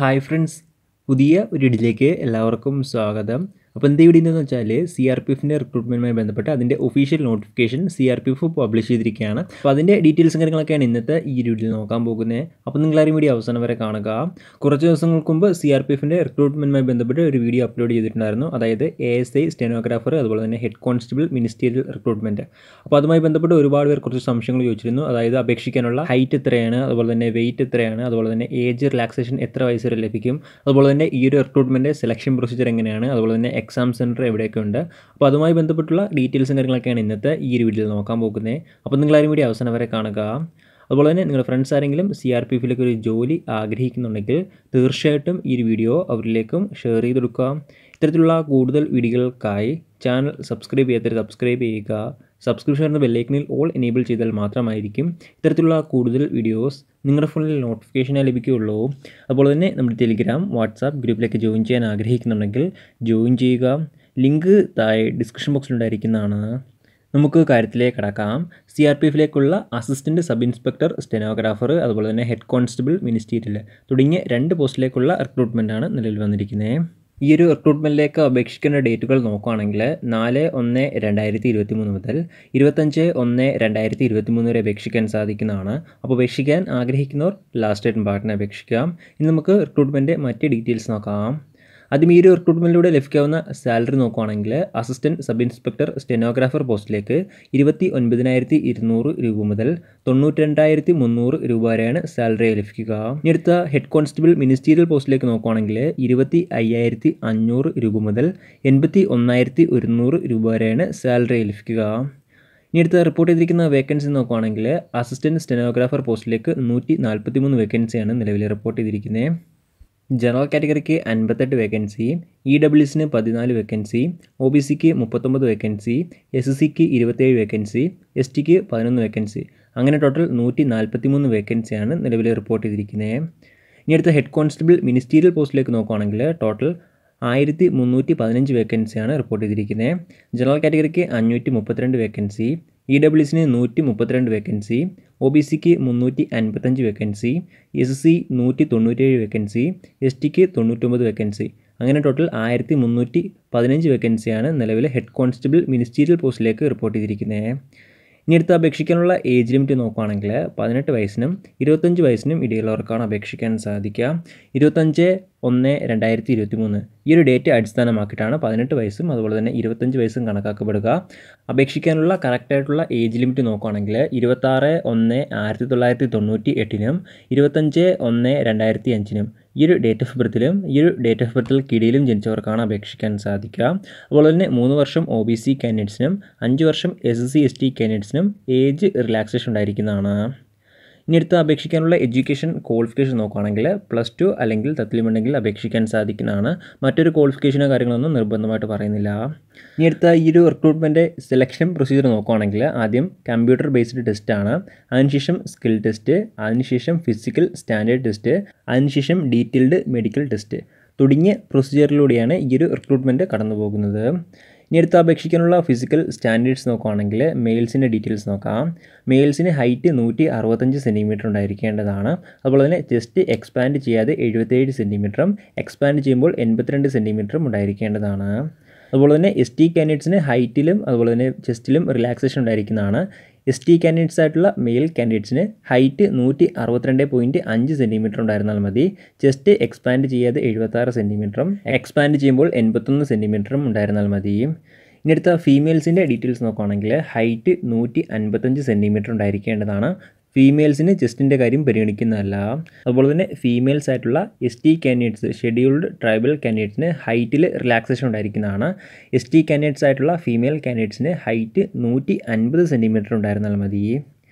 hi friends പുതിയ ഒരു ഇടിലേക്ക് എല്ലാവർക്കും സ്വാഗതം അപ്പോൾ എന്ത് ഇവിടെ എന്ന് വെച്ചാൽ സി ആർ പി എഫിൻ്റെ റിക്രൂട്ട്മെൻറ്റുമായി ബന്ധപ്പെട്ട് അതിൻ്റെ official notification C R P F publish ചെയ്തിരിക്കുകയാണ് അപ്പോൾ അതിൻ്റെ ഡീറ്റെയിൽസും കാര്യങ്ങളൊക്കെയാണ് ഇന്നത്തെ ഈ വീഡിയോയിൽ നോക്കാൻ പോകുന്നത് അപ്പോൾ നിങ്ങൾ ആരും വീഡിയോ അവസാനം വരെ കാണുക കുറച്ച് ദിവസങ്ങൾക്ക് മുമ്പ് സി ആർ പി എഫിൻ്റെ റിക്രൂട്ട്മെൻറ്റുമായി ബന്ധപ്പെട്ട് ഒരു വീഡിയോ അപ്ലോഡ് ചെയ്തിട്ടുണ്ടായിരുന്നു അതായത് എ എസ് ഐ സ്റ്റെനോഗ്രാഫർ അതുപോലെ തന്നെ ഹെഡ് കോൺസ്റ്റബിൾ മിനിസ്റ്റീരിയൽ റിക്രൂട്ട്മെൻറ്റ് അപ്പോൾ അതുമായി ബന്ധപ്പെട്ട് ഒരുപാട് പേർ കുറച്ച് സംശയങ്ങൾ ചോദിച്ചിരുന്നു അതായത് അപേക്ഷിക്കാനുള്ള ഹൈറ്റ് എത്രയാണ് അതുപോലെ തന്നെ വെയിറ്റ് എത്രയാണ് അതുപോലെ തന്നെ ഏജ് റിലാക്സേഷൻ എത്ര വയസ്സ് വരെ ലഭിക്കും അതുപോലെ തന്നെ ഈ ഒരു റിക്രൂട്ട്മെൻറ്റ് സെലക്ഷൻ പ്രൊസീജിയർ എങ്ങനെയാണ് അതുപോലെ തന്നെ എക്സാം സെൻറ്റർ എവിടെയൊക്കെ ഉണ്ട് അപ്പോൾ അതുമായി ബന്ധപ്പെട്ടുള്ള ഡീറ്റെയിൽസും കാര്യങ്ങളൊക്കെയാണ് ഇന്നത്തെ ഈ ഒരു വീഡിയോയിൽ നോക്കാൻ പോകുന്നത് അപ്പോൾ നിങ്ങളാരും വീഡിയോ അവസാനം വരെ കാണുക അതുപോലെ തന്നെ നിങ്ങളുടെ ഫ്രണ്ട്സ് ആരെങ്കിലും സി ആർ പി എഫിലേക്ക് ഒരു ജോലി ആഗ്രഹിക്കുന്നുണ്ടെങ്കിൽ തീർച്ചയായിട്ടും ഈ ഒരു വീഡിയോ അവരിലേക്കും ഷെയർ ചെയ്ത് കൊടുക്കുക ഇത്തരത്തിലുള്ള കൂടുതൽ വീഡിയോകൾക്കായി ചാനൽ സബ്സ്ക്രൈബ് ചെയ്യാത്തവർ സബ്സ്ക്രൈബ് ചെയ്യുക സബ്സ്ക്രിപ്ഷൻ എന്ന ബെല്ലൈക്കനിൽ ഓൾ എനേബിൾ ചെയ്താൽ മാത്രമായിരിക്കും ഇത്തരത്തിലുള്ള കൂടുതൽ വീഡിയോസ് നിങ്ങളുടെ ഫോണിൽ നോട്ടിഫിക്കേഷനായി ലഭിക്കുകയുള്ളൂ അതുപോലെ തന്നെ നമ്മുടെ ടെലിഗ്രാം വാട്സാപ്പ് ഗ്രൂപ്പിലേക്ക് ജോയിൻ ചെയ്യാൻ ആഗ്രഹിക്കുന്നുണ്ടെങ്കിൽ ജോയിൻ ചെയ്യുക ലിങ്ക് താഴെ ഡിസ്ക്രിപ്ഷൻ ബോക്സിലുണ്ടായിരിക്കുന്നതാണ് നമുക്ക് കാര്യത്തിലേക്ക് കടക്കാം സി ആർ പി എഫിലേക്കുള്ള അസിസ്റ്റൻറ്റ് സബ് ഇൻസ്പെക്ടർ സ്റ്റെനോഗ്രാഫർ അതുപോലെ തന്നെ ഹെഡ് കോൺസ്റ്റബിൾ മിനിസ്റ്റീരിയൽ തുടങ്ങിയ രണ്ട് പോസ്റ്റിലേക്കുള്ള റിക്രൂട്ട്മെൻറ്റാണ് നിലവിൽ വന്നിരിക്കുന്നത് ഈ ഒരു റിക്രൂട്ട്മെൻറ്റിലേക്ക് അപേക്ഷിക്കേണ്ട ഡേറ്റുകൾ നോക്കുകയാണെങ്കിൽ നാല് ഒന്ന് രണ്ടായിരത്തി ഇരുപത്തി മൂന്ന് മുതൽ ഇരുപത്തഞ്ച് ഒന്ന് രണ്ടായിരത്തി ഇരുപത്തി മൂന്ന് വരെ അപേക്ഷിക്കാൻ സാധിക്കുന്നതാണ് അപ്പോൾ അപേക്ഷിക്കാൻ ആഗ്രഹിക്കുന്നവർ ലാസ്റ്റ് ഡേറ്റ് പാർട്ടിനെ അപേക്ഷിക്കാം ഇനി നമുക്ക് റിക്രൂട്ട്മെൻറ്റ് മറ്റ് ഡീറ്റെയിൽസ് നോക്കാം ആദ്യം ഈ ഒരു റിക്രൂട്ട്മെൻറ്റിലൂടെ ലഭിക്കാവുന്ന സാലറി നോക്കുകയാണെങ്കിൽ അസിസ്റ്റൻറ്റ് സബ് ഇൻസ്പെക്ടർ സ്റ്റെനോഗ്രാഫർ പോസ്റ്റിലേക്ക് ഇരുപത്തി ഒൻപതിനായിരത്തി ഇരുന്നൂറ് രൂപ മുതൽ തൊണ്ണൂറ്റി രണ്ടായിരത്തി മുന്നൂറ് രൂപ വരെയാണ് സാലറി ലഭിക്കുക ഇനി അടുത്ത ഹെഡ് കോൺസ്റ്റബിൾ മിനിസ്റ്റീരിയൽ പോസ്റ്റിലേക്ക് നോക്കുകയാണെങ്കിൽ ഇരുപത്തി അയ്യായിരത്തി അഞ്ഞൂറ് രൂപ മുതൽ എൺപത്തി ഒന്നായിരത്തി ഒരുന്നൂറ് രൂപ വരെയാണ് സാലറി ലഭിക്കുക ഇനി അടുത്ത റിപ്പോർട്ട് ചെയ്തിരിക്കുന്ന വേക്കൻസി നോക്കുകയാണെങ്കിൽ അസിസ്റ്റൻറ്റ് സ്റ്റെനോഗ്രാഫർ പോസ്റ്റിലേക്ക് നൂറ്റി നാൽപ്പത്തി മൂന്ന് വേക്കൻസിയാണ് നിലവിൽ റിപ്പോർട്ട് ചെയ്തിരിക്കുന്നത് ജനറൽ കാറ്റഗറിക്ക് അൻപത്തെട്ട് വേക്കൻസി ഇ ഡബ്ല്യു എസിന് പതിനാല് വേക്കൻസി ഒ ബി സിക്ക് മുപ്പത്തൊമ്പത് വേക്കൻസി എസ് എസ് സിക്ക് ഇരുപത്തേഴ് വേക്കൻസി എസ് ടിക്ക് പതിനൊന്ന് വേക്കൻസി അങ്ങനെ ടോട്ടൽ നൂറ്റി നാൽപ്പത്തി മൂന്ന് വേക്കൻസിയാണ് നിലവിൽ റിപ്പോർട്ട് ചെയ്തിരിക്കുന്നത് ഇനി അടുത്ത ഹെഡ് കോൺസ്റ്റബിൾ മിനിസ്റ്റീരിയൽ പോസ്റ്റിലേക്ക് നോക്കുകയാണെങ്കിൽ ടോട്ടൽ ആയിരത്തി മുന്നൂറ്റി പതിനഞ്ച് വേക്കൻസിയാണ് റിപ്പോർട്ട് ചെയ്തിരിക്കുന്നത് ജനറൽ കാറ്റഗറിക്ക് അഞ്ഞൂറ്റി മുപ്പത്തിരണ്ട് വേക്കൻസി ഇ ഡബ്ല്യു എസിന് നൂറ്റി മുപ്പത്തിരണ്ട് വേക്കൻസി ഒ ബി സിക്ക് മുന്നൂറ്റി അൻപത്തഞ്ച് വേക്കൻസി എസ് സി നൂറ്റി തൊണ്ണൂറ്റേഴ് വേക്കൻസി എസ് ടിക്ക് തൊണ്ണൂറ്റൊമ്പത് വേക്കൻസി അങ്ങനെ ടോട്ടൽ ആയിരത്തി മുന്നൂറ്റി പതിനഞ്ച് വേക്കൻസിയാണ് നിലവിലെ ഹെഡ് കോൺസ്റ്റബിൾ മിനിസ്റ്റീരിയൽ പോസ്റ്റിലേക്ക് റിപ്പോർട്ട് ചെയ്തിരിക്കുന്നത് ഇനി അടുത്ത് അപേക്ഷിക്കാനുള്ള ഏജ് ലിമിറ്റ് നോക്കുകയാണെങ്കിൽ പതിനെട്ട് വയസ്സിനും ഇരുപത്തഞ്ച് വയസ്സിനും ഇടയിലുള്ളവർക്കാണ് അപേക്ഷിക്കാൻ സാധിക്കുക ഇരുപത്തഞ്ച് ഒന്ന് രണ്ടായിരത്തി ഇരുപത്തി മൂന്ന് ഈ ഒരു ഡേറ്റ് അടിസ്ഥാനമാക്കിയിട്ടാണ് പതിനെട്ട് വയസ്സും അതുപോലെ തന്നെ ഇരുപത്തഞ്ച് വയസ്സും കണക്കാക്കപ്പെടുക അപേക്ഷിക്കാനുള്ള കറക്റ്റായിട്ടുള്ള ഏജ് ലിമിറ്റ് നോക്കുകയാണെങ്കിൽ ഇരുപത്താറ് ഒന്ന് ആയിരത്തി തൊള്ളായിരത്തി തൊണ്ണൂറ്റി എട്ടിനും ഇരുപത്തഞ്ച് ഒന്ന് രണ്ടായിരത്തി അഞ്ചിനും ഈ ഒരു ഡേറ്റ് ഓഫ് ബർത്തിലും ഈ ഒരു ഡേറ്റ് ഓഫ് ബർത്തിൽ കിടിയിലും ജനിച്ചവർക്കാണ് അപേക്ഷിക്കാൻ സാധിക്കുക അതുപോലെ തന്നെ മൂന്ന് വർഷം ഒ ബി സി കാൻഡിഡേറ്റ്സിനും അഞ്ച് വർഷം S S C S T കാൻഡിഡേറ്റ്സിനും ഏജ് റിലാക്സേഷൻ ഉണ്ടായിരിക്കുന്നതാണ് ഇനി അടുത്ത് അപേക്ഷിക്കാനുള്ള എഡ്യൂക്കേഷൻ ക്വാളിഫിക്കേഷൻ നോക്കുകയാണെങ്കിൽ പ്ലസ് ടു അല്ലെങ്കിൽ തത്ലിമുണ്ടെങ്കിൽ അപേക്ഷിക്കാൻ സാധിക്കുന്നതാണ് മറ്റൊരു ക്വാളിഫിക്കേഷനോ കാര്യങ്ങളൊന്നും നിർബന്ധമായിട്ട് പറയുന്നില്ല ഇനി അടുത്ത ഈ ഒരു റിക്രൂട്ട്മെൻറ്റ് സെലക്ഷൻ പ്രൊസീജിയർ നോക്കുകയാണെങ്കിൽ ആദ്യം കമ്പ്യൂട്ടർ ബേസ്ഡ് ടെസ്റ്റാണ് അതിനുശേഷം സ്കിൽ ടെസ്റ്റ് അതിനുശേഷം ഫിസിക്കൽ സ്റ്റാൻഡേർഡ് ടെസ്റ്റ് അതിനുശേഷം ഡീറ്റെയിൽഡ് മെഡിക്കൽ ടെസ്റ്റ് തുടങ്ങിയ പ്രൊസീജിയറിലൂടെയാണ് ഈ ഒരു റിക്രൂട്ട്മെൻറ്റ് കടന്നു പോകുന്നത് ഇനി അടുത്ത് അപേക്ഷിക്കാനുള്ള ഫിസിക്കൽ സ്റ്റാൻഡേർഡ്സ് നോക്കുകയാണെങ്കിൽ മെയിൽസിൻ്റെ ഡീറ്റെയിൽസ് നോക്കാം മെയിൽസിന് ഹൈറ്റ് നൂറ്റി അറുപത്തഞ്ച് സെൻറ്റിമീറ്റർ ഉണ്ടായിരിക്കേണ്ടതാണ് അതുപോലെ തന്നെ ചെസ്റ്റ് എക്സ്പാൻഡ് ചെയ്യാതെ എഴുപത്തേഴ് സെൻറ്റിമീറ്ററും എക്സ്പാൻഡ് ചെയ്യുമ്പോൾ എൺപത്തിരണ്ട് സെൻറ്റിമീറ്ററും ഉണ്ടായിരിക്കേണ്ടതാണ് അതുപോലെ തന്നെ എസ് ടി കാൻഡിഡേറ്റ്സിന് ഹൈറ്റിലും അതുപോലെ തന്നെ ചെസ്റ്റിലും റിലാക്സേഷൻ ഉണ്ടായിരിക്കുന്നതാണ് എസ് ടി കാൻഡിഡേറ്റ്സ് ആയിട്ടുള്ള മെയിൽ കാൻഡിഡേറ്റ്സിന് ഹൈറ്റ് നൂറ്റി അറുപത്തിരണ്ട് പോയിൻറ്റ് അഞ്ച് സെൻറ്റിമീറ്റർ ഉണ്ടായിരുന്നാൽ മതി ചെസ്റ്റ് എക്സ്പാൻഡ് ചെയ്യാതെ എഴുപത്താറ് സെൻറ്റിമീറ്ററും എക്സ്പാൻഡ് ചെയ്യുമ്പോൾ എൺപത്തൊന്ന് സെൻറ്റിമീറ്ററും ഉണ്ടായിരുന്നാൽ മതി ഇനി അടുത്ത ഫീമെയിൽസിൻ്റെ ഡീറ്റെയിൽസ് നോക്കുകയാണെങ്കിൽ ഹൈറ്റ് നൂറ്റി അൻപത്തഞ്ച് സെൻറ്റിമീറ്റർ ഉണ്ടായിരിക്കേണ്ടതാണ് ഫീമെയിൽസിന് ചെസ്റ്റിൻ്റെ കാര്യം പരിഗണിക്കുന്നതല്ല അതുപോലെ തന്നെ ഫീമെയിൽസ് ആയിട്ടുള്ള S T candidates scheduled tribal കാൻഡിഡേറ്റ്സിന് ഹൈറ്റിൽ റിലാക്സേഷൻ ഉണ്ടായിരിക്കുന്നതാണ് എസ് ടി കാൻഡിഡേറ്റ്സ് ആയിട്ടുള്ള ഫീമെയിൽ കാൻഡിഡേറ്റ്സിന് ഹൈറ്റ് നൂറ്റി അൻപത് സെൻറ്റിമീറ്റർ ഉണ്ടായിരുന്നാൽ മതി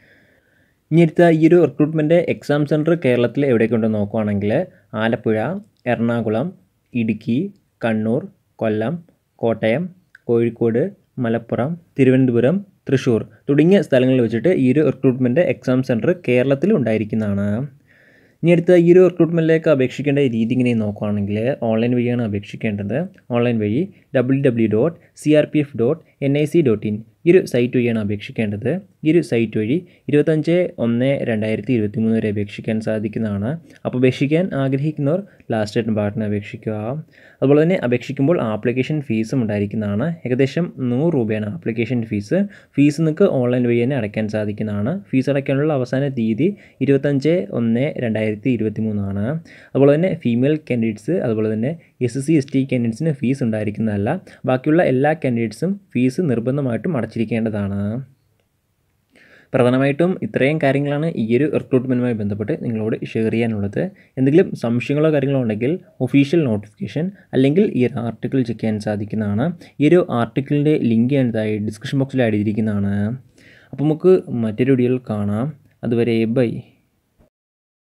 ഇനി അടുത്ത ഈ ഒരു റിക്രൂട്ട്മെൻറ്റ് എക്സാം സെൻറ്റർ കേരളത്തിൽ എവിടെയൊക്കെ ഉണ്ടെന്ന് നോക്കുകയാണെങ്കിൽ ആലപ്പുഴ എറണാകുളം ഇടുക്കി കണ്ണൂർ കൊല്ലം കോട്ടയം കോഴിക്കോട് മലപ്പുറം തിരുവനന്തപുരം തൃശ്ശൂർ തുടങ്ങിയ സ്ഥലങ്ങളിൽ വെച്ചിട്ട് ഈ ഒരു റിക്രൂട്ട്മെൻറ്റ് എക്സാം സെൻറ്റർ കേരളത്തിൽ ഉണ്ടായിരിക്കുന്നതാണ് ഇനി അടുത്ത ഈ ഒരു റിക്രൂട്ട്മെൻറ്റിലേക്ക് അപേക്ഷിക്കേണ്ട രീതി ഇങ്ങനെ നോക്കുകയാണെങ്കിൽ ഓൺലൈൻ വഴിയാണ് അപേക്ഷിക്കേണ്ടത് ഓൺലൈൻ വഴി W W dot C R P F dot N I C dot in ഈ ഈ ഒരു സൈറ്റ് വഴിയാണ് അപേക്ഷിക്കേണ്ടത് ഈ ഒരു സൈറ്റ് വഴി ഇരുപത്തഞ്ച് ഒന്ന് രണ്ടായിരത്തി ഇരുപത്തി മൂന്ന് വരെ അപേക്ഷിക്കാൻ സാധിക്കുന്നതാണ് അപ്പോൾ അപേക്ഷിക്കാൻ ആഗ്രഹിക്കുന്നവർ ലാസ്റ്റ് ഡേറ്റ് പാർട്ടിന് അപേക്ഷിക്കുക അതുപോലെ തന്നെ അപേക്ഷിക്കുമ്പോൾ ആപ്ലിക്കേഷൻ ഫീസും ഉണ്ടായിരിക്കുന്നതാണ് ഏകദേശം നൂറ് രൂപയാണ് ആപ്ലിക്കേഷൻ ഫീസ് ഫീസ് നിങ്ങൾക്ക് ഓൺലൈൻ വഴി തന്നെ അടയ്ക്കാൻ സാധിക്കുന്നതാണ് ഫീസ് അടയ്ക്കാനുള്ള അവസാന തീയതി ഇരുപത്തഞ്ച് ഒന്ന് രണ്ടായിരത്തി ഇരുപത്തി മൂന്നാണ് അതുപോലെ തന്നെ ഫീമെയിൽ കാൻഡിഡേറ്റ്സ് അതുപോലെ തന്നെ എസ് സി എസ് ടി കാൻഡിഡേറ്റ്സിന് ഫീസ് ഉണ്ടായിരിക്കുന്നതല്ല ബാക്കിയുള്ള എല്ലാ കാൻഡിഡേറ്റ്സും ഫീസ് നിർബന്ധമായിട്ടും അടച്ചിരിക്കേണ്ടതാണ് പ്രധാനമായിട്ടും ഇത്രയും കാര്യങ്ങളാണ് ഈ ഒരു റിക്രൂട്ട്മെൻറ്റുമായി ബന്ധപ്പെട്ട് നിങ്ങളോട് ഷെയർ ചെയ്യാനുള്ളത് എന്തെങ്കിലും സംശയങ്ങളോ കാര്യങ്ങളോ ഉണ്ടെങ്കിൽ ഒഫീഷ്യൽ നോട്ടിഫിക്കേഷൻ അല്ലെങ്കിൽ ഈ ഒരു ആർട്ടിക്കിൾ ചെക്ക് ചെയ്യാൻ സാധിക്കുന്നതാണ് ഈ ഒരു ആർട്ടിക്കിളിൻ്റെ ലിങ്ക് ഞാൻ ഇതായി ഡിസ്ക്രിപ്ഷൻ ബോക്സിൽ ആഡ് ചെയ്തിരിക്കുന്നതാണ് അപ്പോൾ നമുക്ക് മറ്റൊരു വീഡിയോയിൽ കാണാം അതുവരെ ബൈ